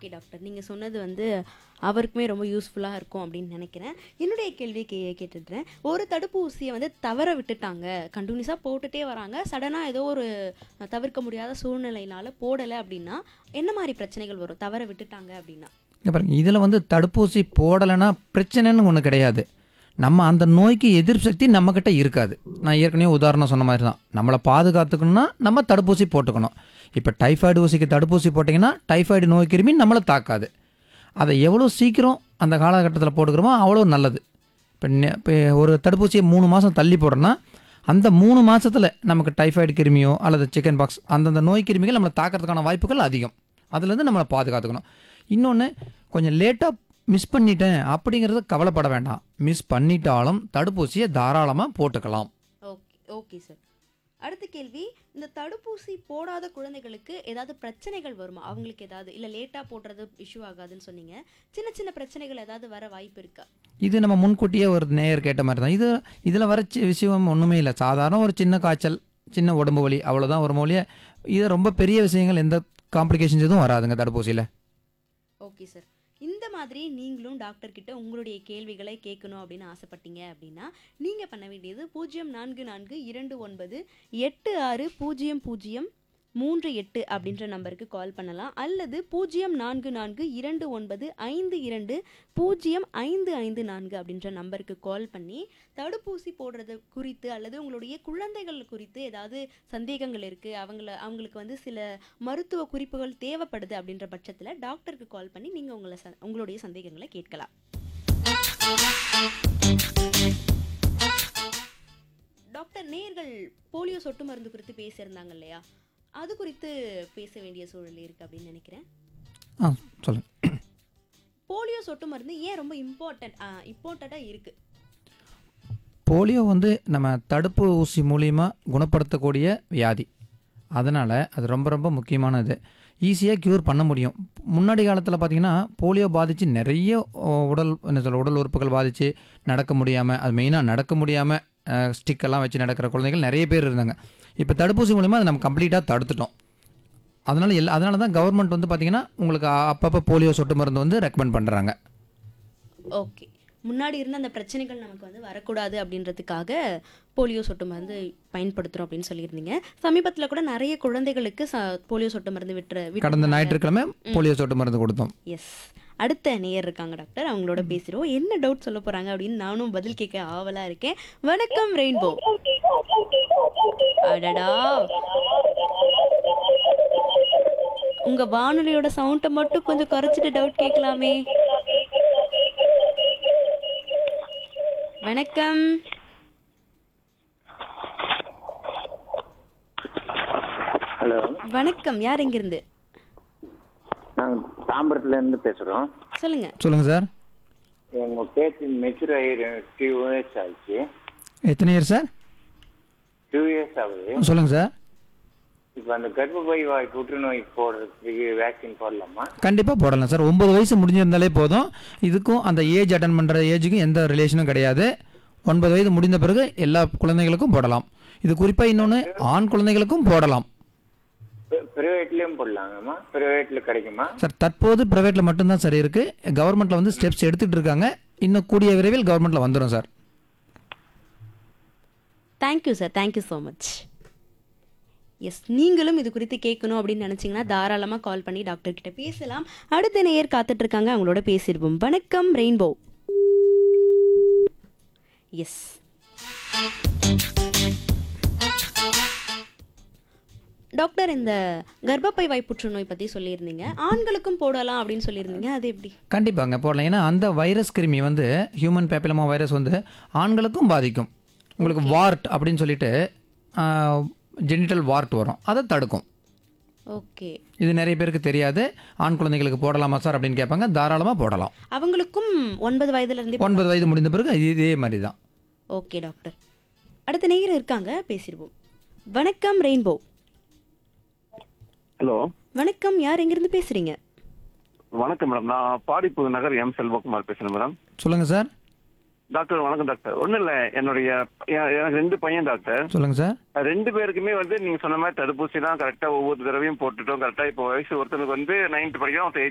okay doctor நீங்கள் சொன்னது வந்து அவருக்குமே ரொம்ப யூஸ்ஃபுல்லாக இருக்கும் அப்படின்னு நினைக்கிறேன் என்னுடைய கேள்வியை கே கேட்டுடுறேன் ஒரு தடுப்பூசியை வந்து தவற விட்டுட்டாங்க கண்டினியூஸாக போட்டுட்டே வராங்க சடனாக ஏதோ ஒரு தவிர்க்க முடியாத சூழ்நிலையினால போடலை அப்படின்னா என்ன மாதிரி பிரச்சனைகள் வரும் தவற விட்டுட்டாங்க அப்படின்னா இங்க பாருங்க இதில் வந்து தடுப்பூசி போடலைன்னா பிரச்சனைன்னு ஒன்று கிடையாது நம்ம அந்த நோய்க்கு எதிர்ப்பு சக்தி நம்மக்கிட்ட இருக்காது நான் ஏற்கனவே உதாரணம் சொன்ன மாதிரி தான் நம்மளை பாதுகாத்துக்கணும்னா நம்ம தடுப்பூசி போட்டுக்கணும் இப்போ டைஃபாய்டு ஊசிக்கு தடுப்பூசி போட்டிங்கன்னா டைஃபாய்டு நோய் கிருமி நம்மளை தாக்காது அதை எவ்வளோ சீக்கிரம் அந்த காலகட்டத்தில் போட்டுக்கிறோமோ அவ்வளோ நல்லது இப்போ நெ- இப்போ ஒரு தடுப்பூசியை மூணு மாதம் தள்ளி போடுறோன்னா அந்த மூணு மாதத்தில் நமக்கு டைஃபாய்டு கிருமியோ அல்லது சிக்கன் பாக்ஸ் அந்தந்த நோய் கிருமிகள் நம்மளை தாக்கிறதுக்கான வாய்ப்புகள் அதிகம் அதுலேருந்து நம்மளை பாதுகாத்துக்கணும் இன்னொன்று கொஞ்சம் லேட்டாக மிஸ் பண்ணிட்டேன் அப்படிங்கிறத கவலைப்பட வேண்டாம் மிஸ் பண்ணிட்டாலும் தடுப்பூசியை தாராளமாக போட்டுக்கலாம் ஓகே ஓகே சார் அடுத்த கேள்வி இந்த தடுப்பூசி போடாத குழந்தைகளுக்கு ஏதாவது பிரச்சனைகள் வருமா அவங்களுக்கு ஏதாவது இல்லை லேட்டாக போடுறது இஷ்யூ ஆகாதுன்னு சொன்னீங்க சின்ன சின்ன பிரச்சனைகள் ஏதாவது வர வாய்ப்பு இருக்கா இது நம்ம முன்கூட்டியே ஒரு நேயர் கேட்ட மாதிரி தான் இது இதில் வர சி- விஷயம் ஒன்றுமே இல்லை சாதாரண ஒரு சின்ன காய்ச்சல் சின்ன உடம்பு வலி அவ்வளோதான் ஒரு மொழியே இது ரொம்ப பெரிய விஷயங்கள் எந்த காம்ப்ளிகேஷன்ஸ் எதுவும் வராதுங்க தடுப்பூசியில் ஓகே சார் இந்த மாதிரி நீங்களும் டாக்டர் கிட்ட உங்களுடைய கேள்விகளை கேட்கணும் அப்படின்னு ஆசைப்பட்டீங்க அப்படின்னா நீங்கள் பண்ண வேண்டியது பூஜ்ஜியம் நான்கு நான்கு இரண்டு ஒன்பது எட்டு ஆறு பூஜ்ஜியம் பூஜ்ஜியம் மூன்று எட்டு அப்படின்ற நம்பருக்கு கால் பண்ணலாம் அல்லது பூஜ்ஜியம் நான்கு நான்கு இரண்டு ஒன்பது ஐந்து இரண்டு பூஜ்ஜியம் ஐந்து ஐந்து நான்கு அப்படின்ற நம்பருக்கு கால் பண்ணி தடுப்பூசி போடுறது குறித்து அல்லது உங்களுடைய குழந்தைகள் குறித்து ஏதாவது சந்தேகங்கள் இருக்குது அவங்கள அவங்களுக்கு வந்து சில மருத்துவ குறிப்புகள் தேவைப்படுது அப்படின்ற பட்சத்தில் டாக்டருக்கு கால் பண்ணி நீங்கள் உங்களை ச- உங்களுடைய சந்தேகங்களை கேட்கலாம் டாக்டர் நேர்கள் போலியோ சொட்டு மருந்து குறித்து பேசியிருந்தாங்க இல்லையா அது குறித்து பேச வேண்டிய சூழல் இருக்கு அப்படின்னு நினைக்கிறேன் ஆ சொல்லுங்கள் போலியோ சொட்டு மருந்து ஏன் ரொம்ப இம்பார்ட்டன்ட் இம்பார்ட்டண்ட்டாக இருக்கு போலியோ வந்து நம்ம தடுப்பு ஊசி மூலியமாக குணப்படுத்தக்கூடிய வியாதி அதனால் அது ரொம்ப ரொம்ப முக்கியமானது ஈஸியாக க்யூர் பண்ண முடியும் முன்னாடி காலத்தில் பார்த்தீங்கன்னா போலியோ பாதித்து நிறைய ஓ, உடல் என்ன சொல்ல உடல் உறுப்புகள் பாதித்து நடக்க முடியாமல் அது மெயினாக நடக்க முடியாமல் ஸ்டிக்கெல்லாம் வச்சு நடக்கிற குழந்தைகள் நிறைய பேர் இருந்தாங்க இப்போ தடுப்பூசி மூலிமா அதை நம்ம கம்ப்ளீட்டாக தடுத்துட்டோம் அதனால் எல்லா அதனால தான் கவர்மெண்ட் வந்து பார்த்திங்கன்னா உங்களுக்கு அப்பப்போ போலியோ சொட்டு மருந்து வந்து ரெக்கமெண்ட் பண்ணுறாங்க ஓகே முன்னாடி இருந்த அந்த பிரச்சனைகள் நமக்கு வந்து வரக்கூடாது அப்படின்றதுக்காக போலியோ சொட்டு மருந்து பயன்படுத்துகிறோம் அப்படின்னு சொல்லியிருந்தீங்க சமீபத்தில் கூட நிறைய குழந்தைகளுக்கு ச போலியோ சொட்டு மருந்து விட்டுற கடந்த ஞாயிற்றுக்கிழமை போலியோ சொட்டு மருந்து கொடுத்தோம் எஸ் அடுத்த நேயர் இருக்காங்க டாக்டர் அவங்களோட பேசுகிறோம் என்ன டவுட் சொல்ல போகிறாங்க அப்படின்னு நானும் பதில் கேட்க ஆவலாக இருக்கேன் வணக்கம் ரெயின்போ அடடா உங்க வானொலியோட சவுண்டை மட்டும் கொஞ்சம் குறைச்சிட்டு டவுட் கேட்கலாமே வணக்கம் ஹலோ வணக்கம் யார் எங்கிருந்து நாங்கள் தாம்பரத்துல இருந்து பேசுகிறோம் சொல்லுங்க சொல்லுங்கள் சார் எங்கள் பேச்சு மெச்சூர் ஆகி டூ இயர்ஸ் ஆச்சு எத்தனை இயர் சார் டூ இயர்ஸ் ஆகுது சொல்லுங்கள் சார் இப்போ அந்த கர்ப்பப்பை வாய் புற்றுநோய் போடுறதுக்கு வேக்சின் போடலாமா கண்டிப்பாக போடலாம் சார் ஒம்பது வயசு முடிஞ்சிருந்தாலே போதும் இதுக்கும் அந்த ஏஜ் அட்டன் பண்ணுற ஏஜுக்கும் எந்த ரிலேஷனும் கிடையாது ஒன்பது வயது முடிந்த பிறகு எல்லா குழந்தைகளுக்கும் போடலாம் இது குறிப்பாக இன்னொன்று ஆண் குழந்தைகளுக்கும் போடலாம் ப்ரைவேட்லேயும் போடலாங்கம்மா ப்ரைவேட்டில் கிடைக்குமா சார் தற்போது ப்ரைவேட்டில் மட்டும்தான் சார் இருக்குது கவர்மெண்ட்டில் வந்து ஸ்டெப்ஸ் எடுத்துகிட்டு இருக்காங்க இன்னும் கூடிய விரைவில் கவர்மெண்ட்டில் வந்துடும் sir thank you sir thank you so much yes நீங்களும் இது குறித்து கேட்கணும் அப்படின்னு நினச்சிங்கன்னா தாராளமாக கால் பண்ணி டாக்டர் கிட்ட பேசலாம் அடுத்த நேயர் காத்துட்டு இருக்காங்க அவங்களோட பேசிடுவோம் வணக்கம் ரெயின்போ எஸ் டாக்டர் இந்த கர்ப்பப்பை வாய் புற்றுநோய் பற்றி சொல்லியிருந்தீங்க ஆண்களுக்கும் போடலாம் அப்படின்னு சொல்லியிருந்தீங்க அது எப்படி கண்டிப்பாங்க போடலாம் ஏன்னா அந்த வைரஸ் கிருமி வந்து ஹியூமன் பேப்பிலமா வைரஸ் வந்து ஆண்களுக்கும் பாதிக்கும் உங்களுக்கு வார்ட் அப்படின்னு சொல்லிட்டு ஜெனிட்டல் வார்ட் வரும் அதை தடுக்கும் ஓகே இது நிறைய பேருக்கு தெரியாது ஆண் குழந்தைகளுக்கு போடலாமா சார் அப்படின்னு கேட்பாங்க தாராளமாக போடலாம் அவங்களுக்கும் ஒன்பது வயதுலேருந்தே ஒன்பது வயது முடிந்த பிறகு இதே மாதிரி தான் ஓகே டாக்டர் அடுத்த நேயர் இருக்காங்க பேசிடுவோம் வணக்கம் ரெயின்போ ஹலோ வணக்கம் யார் எங்கிருந்து பேசுறீங்க வணக்கம் மேடம் நான் பாடிப்பு நகர் எம் செல்வகுமார் பேசுறேன் மேடம் சொல்லுங்கள் சார் டாக்டர் வணக்கம் டாக்டர் ஒன்றும் இல்லை என்னுடைய எ- எனக்கு ரெண்டு பையன் டாக்டர் சொல்லுங்கள் சார் ரெண்டு பேருக்குமே வந்து நீங்க சொன்ன மாதிரி தடுப்பூசி தான் கரெக்டா ஒவ்வொரு தடவையும் போட்டுட்டோம் கரெக்டா இப்போ வயசு ஒருத்தனுக்கு வந்து நைன்த் படிக்கிறான் ஒருத்தன்